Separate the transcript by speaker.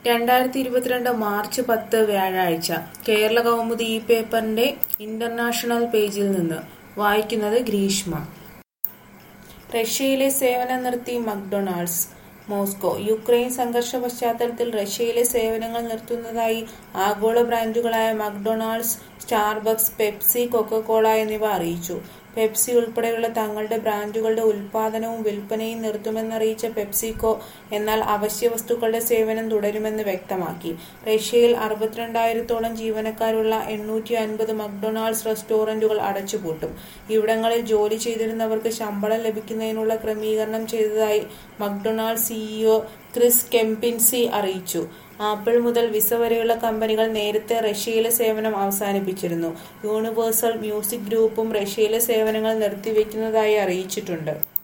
Speaker 1: രണ്ടായിരത്തി ഇരുപത്തിരണ്ട് മാർച്ച് പത്ത് വ്യാഴാഴ്ച കേരള കൗമുദി ഈ പേപ്പറിന്റെ ഇന്റർനാഷണൽ പേജിൽ നിന്ന് വായിക്കുന്നത് ഗ്രീഷ്മ റഷ്യയിലെ സേവനം നിർത്തി മക്ഡൊണാൾഡ്സ് മോസ്കോ യുക്രൈൻ സംഘർഷ പശ്ചാത്തലത്തിൽ റഷ്യയിലെ സേവനങ്ങൾ നിർത്തുന്നതായി ആഗോള ബ്രാൻഡുകളായ മക്ഡൊണാൾഡ്സ് സ്റ്റാർബക്സ് പെപ്സി കൊക്കക്കോള എന്നിവ അറിയിച്ചു പെപ്സി ഉൾപ്പെടെയുള്ള തങ്ങളുടെ ബ്രാൻഡുകളുടെ ഉൽപാദനവും വിൽപ്പനയും നിർത്തുമെന്നറിയിച്ച പെപ്സിക്കോ എന്നാൽ അവശ്യ വസ്തുക്കളുടെ സേവനം തുടരുമെന്ന് വ്യക്തമാക്കി റഷ്യയിൽ അറുപത്തിരണ്ടായിരത്തോളം ജീവനക്കാരുള്ള എണ്ണൂറ്റി അൻപത് മക്ഡൊണാൾഡ്സ് റെസ്റ്റോറന്റുകൾ അടച്ചുപൂട്ടും ഇവിടങ്ങളിൽ ജോലി ചെയ്തിരുന്നവർക്ക് ശമ്പളം ലഭിക്കുന്നതിനുള്ള ക്രമീകരണം ചെയ്തതായി മക്ഡൊണാൾഡ് സിഇഒ ക്രിസ് കെംപിൻസി അറിയിച്ചു ആപ്പിൾ മുതൽ വിസ വരെയുള്ള കമ്പനികൾ നേരത്തെ റഷ്യയിലെ സേവനം അവസാനിപ്പിച്ചിരുന്നു യൂണിവേഴ്സൽ മ്യൂസിക് ഗ്രൂപ്പും റഷ്യയിലെ സേവനങ്ങൾ നിർത്തിവെക്കുന്നതായി അറിയിച്ചിട്ടുണ്ട്